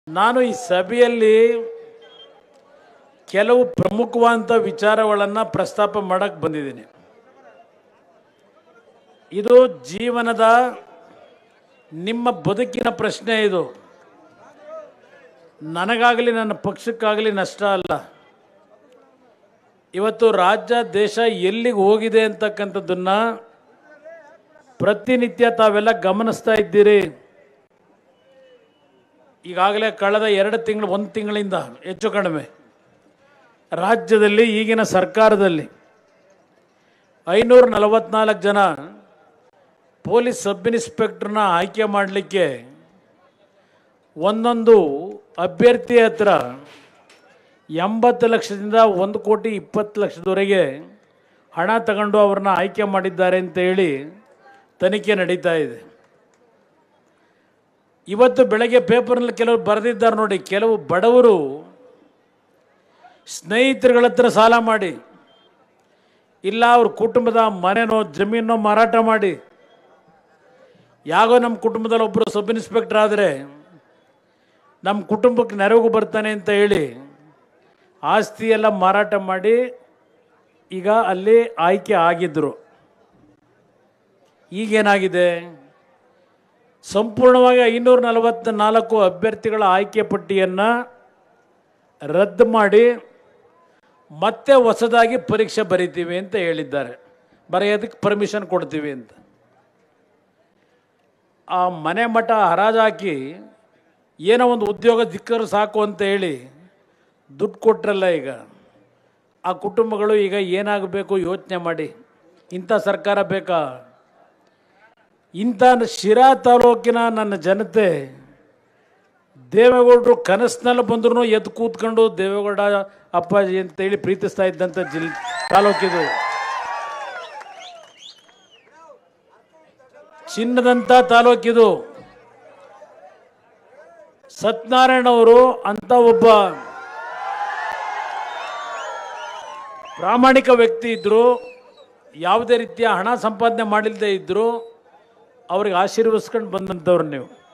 ನಾನು ಈ ಸಭೆಯಲ್ಲಿ ಕೆಲವು ಪ್ರಮುಖವಾದಂಥ ವಿಚಾರಗಳನ್ನು ಪ್ರಸ್ತಾಪ ಮಾಡಕ್ಕೆ ಬಂದಿದ್ದೀನಿ ಇದು ಜೀವನದ ನಿಮ್ಮ ಬದುಕಿನ ಪ್ರಶ್ನೆ ಇದು ನನಗಾಗಲಿ ನನ್ನ ಪಕ್ಷಕ್ಕಾಗಲಿ ನಷ್ಟ ಅಲ್ಲ ಇವತ್ತು ರಾಜ್ಯ ದೇಶ ಎಲ್ಲಿಗೆ ಹೋಗಿದೆ ಅಂತಕ್ಕಂಥದ್ದನ್ನು ಪ್ರತಿನಿತ್ಯ ತಾವೆಲ್ಲ ಗಮನಿಸ್ತಾ ಇದ್ದೀರಿ ಈಗಾಗಲೇ ಕಳೆದ ಎರಡು ತಿಂಗಳು ಒಂದು ತಿಂಗಳಿಂದ ಹೆಚ್ಚು ಕಡಿಮೆ ರಾಜ್ಯದಲ್ಲಿ ಈಗಿನ ಸರ್ಕಾರದಲ್ಲಿ ಐನೂರ ನಲವತ್ನಾಲ್ಕು ಜನ ಪೊಲೀಸ್ ಸಬ್ ಇನ್ಸ್ಪೆಕ್ಟರ್ನ ಆಯ್ಕೆ ಮಾಡಲಿಕ್ಕೆ ಒಂದೊಂದು ಅಭ್ಯರ್ಥಿ ಹತ್ರ ಎಂಬತ್ತು ಲಕ್ಷದಿಂದ ಒಂದು ಕೋಟಿ ಇಪ್ಪತ್ತು ಲಕ್ಷದವರೆಗೆ ಹಣ ತಗೊಂಡು ಅವ್ರನ್ನ ಆಯ್ಕೆ ಮಾಡಿದ್ದಾರೆ ಅಂತ ಹೇಳಿ ತನಿಖೆ ನಡೀತಾ ಇದೆ ಇವತ್ತು ಬೆಳಗ್ಗೆ ಪೇಪರ್ನಲ್ಲಿ ಕೆಲವರು ಬರೆದಿದ್ದಾರೆ ನೋಡಿ ಕೆಲವು ಬಡವರು ಸ್ನೇಹಿತರುಗಳ ಹತ್ರ ಸಾಲ ಮಾಡಿ ಇಲ್ಲ ಅವ್ರ ಕುಟುಂಬದ ಮನೆನೋ ಜಮೀನೋ ಮಾರಾಟ ಮಾಡಿ ಯಾಗೋ ನಮ್ಮ ಕುಟುಂಬದಲ್ಲಿ ಒಬ್ಬರು ಸಬ್ ಇನ್ಸ್ಪೆಕ್ಟರ್ ಆದರೆ ನಮ್ಮ ಕುಟುಂಬಕ್ಕೆ ನೆರವು ಬರ್ತಾನೆ ಅಂತ ಹೇಳಿ ಆಸ್ತಿ ಎಲ್ಲ ಮಾರಾಟ ಮಾಡಿ ಈಗ ಅಲ್ಲಿ ಆಯ್ಕೆ ಆಗಿದ್ದರು ಈಗೇನಾಗಿದೆ ಸಂಪೂರ್ಣವಾಗಿ ಐನೂರ ನಲವತ್ತ ನಾಲ್ಕು ಅಭ್ಯರ್ಥಿಗಳ ಆಯ್ಕೆ ಪಟ್ಟಿಯನ್ನು ರದ್ದು ಮಾಡಿ ಮತ್ತೆ ಹೊಸದಾಗಿ ಪರೀಕ್ಷೆ ಬರಿತೀವಿ ಅಂತ ಹೇಳಿದ್ದಾರೆ ಬರೆಯೋದಕ್ಕೆ ಪರ್ಮಿಷನ್ ಕೊಡ್ತೀವಿ ಅಂತ ಆ ಮನೆ ಮಠ ಹರಾಜಾಕಿ ಏನೋ ಒಂದು ಉದ್ಯೋಗ ಸಿಕ್ಕರು ಸಾಕು ಅಂತ ಹೇಳಿ ದುಡ್ಡು ಕೊಟ್ರಲ್ಲ ಈಗ ಆ ಕುಟುಂಬಗಳು ಈಗ ಏನಾಗಬೇಕು ಯೋಚನೆ ಮಾಡಿ ಇಂಥ ಸರ್ಕಾರ ಬೇಕಾ ಇಂಥ ಶಿರಾ ತಾಲೂಕಿನ ನನ್ನ ಜನತೆ ದೇವೇಗೌಡರು ಕನಸಿನಲ್ಲಿ ಬಂದ್ರು ಎದ್ದು ಕೂತ್ಕೊಂಡು ದೇವೇಗೌಡ ಅಪ್ಪಾಜಿ ಅಂತೇಳಿ ಪ್ರೀತಿಸ್ತಾ ಇದ್ದಂಥ ಜಿಲ್ ತಾಲೂಕಿದು ಚಿನ್ನದಂಥ ತಾಲೂಕಿದು ಸತ್ಯನಾರಾಯಣ ಅವರು ಅಂತ ಒಬ್ಬ ಪ್ರಾಮಾಣಿಕ ವ್ಯಕ್ತಿ ಇದ್ದರು ಯಾವುದೇ ರೀತಿಯ ಹಣ ಸಂಪಾದನೆ ಮಾಡಿಲ್ಲದೆ ಇದ್ದರು ಅವ್ರಿಗೆ ಆಶೀರ್ವಸ್ಕೊಂಡು ಬಂದಂಥವ್ರು ನೀವು